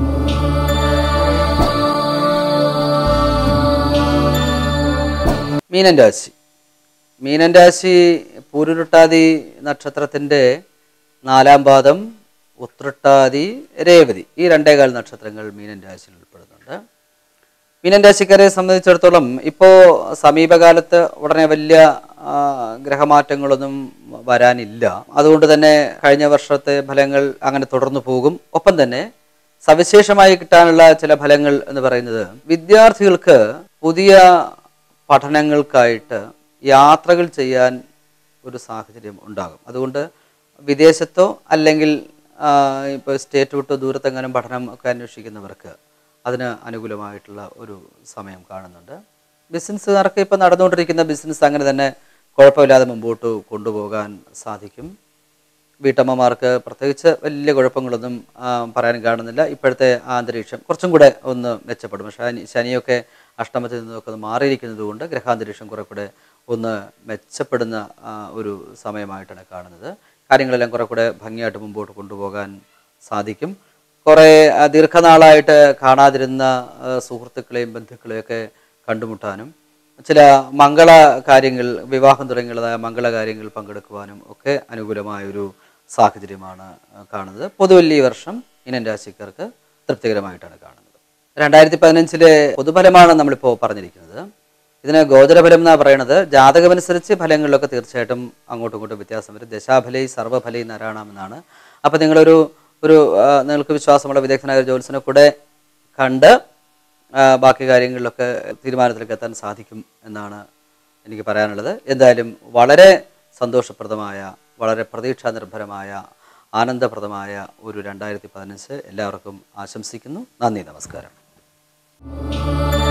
മീനൻ രാശി മീനൻ രാശി പൂരുരുട്ടാതി നക്ഷത്രത്തിൻ്റെ നാലാം പാദം ഉത്രട്ടാതി രേവതി ഈ രണ്ടേകാൽ നക്ഷത്രങ്ങൾ മീനൻ രാശിയിൽ ഉൾപ്പെടുന്നുണ്ട് മീനൻ രാശിക്കാരെ സംബന്ധിച്ചിടത്തോളം ഇപ്പോൾ സമീപകാലത്ത് ഉടനെ വലിയ ആ, ഗ്രഹമാറ്റങ്ങളൊന്നും വരാനില്ല അതുകൊണ്ട് തന്നെ കഴിഞ്ഞ വർഷത്തെ ഫലങ്ങൾ അങ്ങനെ തുടർന്നു പോകും ഒപ്പം തന്നെ സവിശേഷമായി കിട്ടാനുള്ള ചില ഫലങ്ങൾ എന്ന് പറയുന്നത് വിദ്യാർത്ഥികൾക്ക് പുതിയ പഠനങ്ങൾക്കായിട്ട് യാത്രകൾ ചെയ്യാൻ ഒരു സാഹചര്യം ഉണ്ടാകും അതുകൊണ്ട് വിദേശത്തോ അല്ലെങ്കിൽ ഇപ്പോൾ സ്റ്റേറ്റ് വിട്ടോ ദൂരത്തെങ്ങാനും പഠനം ഒക്കെ അന്വേഷിക്കുന്നവർക്ക് അതിന് അനുകൂലമായിട്ടുള്ള ഒരു സമയം കാണുന്നുണ്ട് ബിസിനസ്സുകാർക്ക് ഇപ്പോൾ നടന്നുകൊണ്ടിരിക്കുന്ന ബിസിനസ് അങ്ങനെ തന്നെ കുഴപ്പമില്ലാതെ മുമ്പോട്ട് കൊണ്ടുപോകാൻ സാധിക്കും വീട്ടമ്മമാർക്ക് പ്രത്യേകിച്ച് വലിയ കുഴപ്പങ്ങളൊന്നും ആ, പറയാൻ കാണുന്നില്ല ഇപ്പോഴത്തെ ആ അന്തരീക്ഷം കുറച്ചും കൂടെ ഒന്ന് മെച്ചപ്പെടും ശനി ശനിയൊക്കെ അഷ്ടമത്തിൽ നിന്നൊക്കെ ഒന്ന് മാറിയിരിക്കുന്നത് കൊണ്ട് ഗ്രഹാന്തരീക്ഷം കുറെ കൂടെ ഒന്ന് മെച്ചപ്പെടുന്ന ആ, ഒരു സമയമായിട്ടാണ് കാണുന്നത് കാര്യങ്ങളെല്ലാം കുറെ കൂടെ ഭംഗിയായിട്ട് മുമ്പോട്ട് കൊണ്ടുപോകാൻ സാധിക്കും കുറേ ആ, ദീർഘനാളായിട്ട് കാണാതിരുന്ന ആ, സുഹൃത്തുക്കളെയും ബന്ധുക്കളെയൊക്കെ കണ്ടുമുട്ടാനും ചില മംഗള കാര്യങ്ങൾ വിവാഹം തുടങ്ങിയുള്ളതായ മംഗള കാര്യങ്ങൾ പങ്കെടുക്കുവാനും ഒക്കെ അനുകൂലമായൊരു സാഹചര്യമാണ് ആ, കാണുന്നത് പൊതുവല്ല ഈ വർഷം ഇനം രാശിക്കാർക്ക് തൃപ്തികരമായിട്ടാണ് കാണുന്നത് രണ്ടായിരത്തി പതിനഞ്ചിലെ പൊതുഫലമാണ് നമ്മളിപ്പോൾ പറഞ്ഞിരിക്കുന്നത് ഇതിന് ഗോചരഫലം എന്നാണ് പറയുന്നത് ജാതകമനുസരിച്ച് ഫലങ്ങളിലൊക്കെ തീർച്ചയായിട്ടും അങ്ങോട്ടും ഇങ്ങോട്ടും വ്യത്യാസം വരും ദശാഫലൈ സർവ്വഫലൈ നാരായണം എന്നാണ് അപ്പോൾ നിങ്ങളൊരു ഒരു ആ, നിങ്ങൾക്ക് വിശ്വാസമുള്ള വിദഗ്ധനായ ഒരു ജ്യോത്സ്യനെ കൂടെ കണ്ട് ആ, ബാക്കി കാര്യങ്ങളിലൊക്കെ തീരുമാനത്തിലേക്ക് എത്താൻ സാധിക്കും എന്നാണ് എനിക്ക് പറയാനുള്ളത് എന്തായാലും വളരെ സന്തോഷപ്രദമായ വളരെ പ്രതീക്ഷാ നിർഭരമായ ആനന്ദപ്രദമായ ഒരു രണ്ടായിരത്തി പതിനഞ്ച് എല്ലാവർക്കും ആശംസിക്കുന്നു നന്ദി നമസ്കാരം